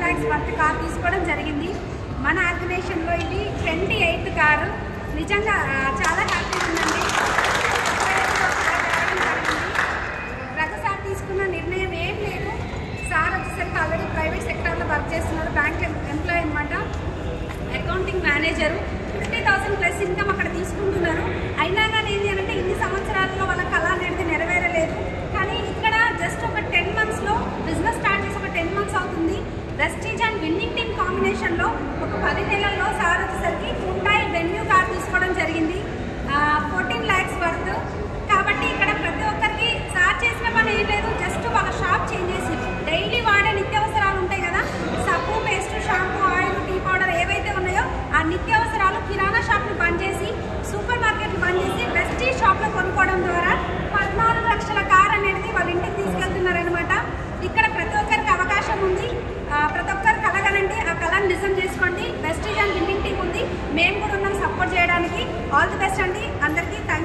lakhs worth car తీసుకోవడం జరిగింది మన ఆర్గనైజేషన్లో ఇది ట్వంటీ ఎయిత్ కారు నిజంగా ఆ, చాలా హ్యాపీగా ఉందండి రఘు సార్ తీసుకున్న నిర్ణయం ఏం లేదు సార్ వచ్చేసరికి ఆల్రెడీ ప్రైవేట్ సెక్టార్లో వర్క్ చేస్తున్నారు బ్యాంక్ ఎంప్లాయ్ అనమాట accounting manager fifty thousand plus income అక్కడ తీసుకుంటున్నారు అయినా కానీ ఏంటి అంటే ఇన్ని సంవత్సరాల్లో వాళ్ళ కళ అనేది నెరవేరలేదు కానీ ఇక్కడ జస్ట్ ఒక టెన్ మంత్స్లో బిజినెస్ స్టార్ట్ చేసి ఒక టెన్ మంత్స్ అవుతుంది వెస్టీజ్ అండ్ విన్నింగ్ టీమ్ కాంబినేషన్లో ఒక పది నెలల్లో సార్ వచ్చేసరికి హుండాయి వెన్యూ కార్ తీసుకోవడం జరిగింది ఫోర్టీన్ ల్యాక్స్ వర్త్ కాబట్టి ఇక్కడ ప్రతి ఒక్కరికి సార్ చేసిన పని ఏం లేదు జస్ట్ వాళ్ళ షాప్ చేంజ్ చేసి డైలీ వాడే నిత్యావసరాలు ఉంటాయి కదా సబ్బు paste shampoo oil tea powder ఏవైతే ఉన్నాయో ఆ నిత్యావసరాలు కిరాణా షాప్లు బంద్ చేసి సూపర్ మార్కెట్లు బంద్ చేసి వెస్టీ షాప్లో కొనుక్కోవడం ద్వారా పద్నాలుగు లక్షల కార్ అనేది వాళ్ళ ఇంటికి తీసుకెళ్తున్నారనమాట ఇక్కడ ప్రతి ఒక్కరికి అవకాశం ఉంది ఆ, ప్రతి ఒక్కరు కలగనండి ఆ కళను నిజం చేసుకోండి వెస్టీజ్ అండ్ విన్నింగ్ టీం ఉంది మేము కూడా ఉన్నాం సపోర్ట్ చేయడానికి ఆల్ ది బెస్ట్ అండి అందరికీ థ్యాంక్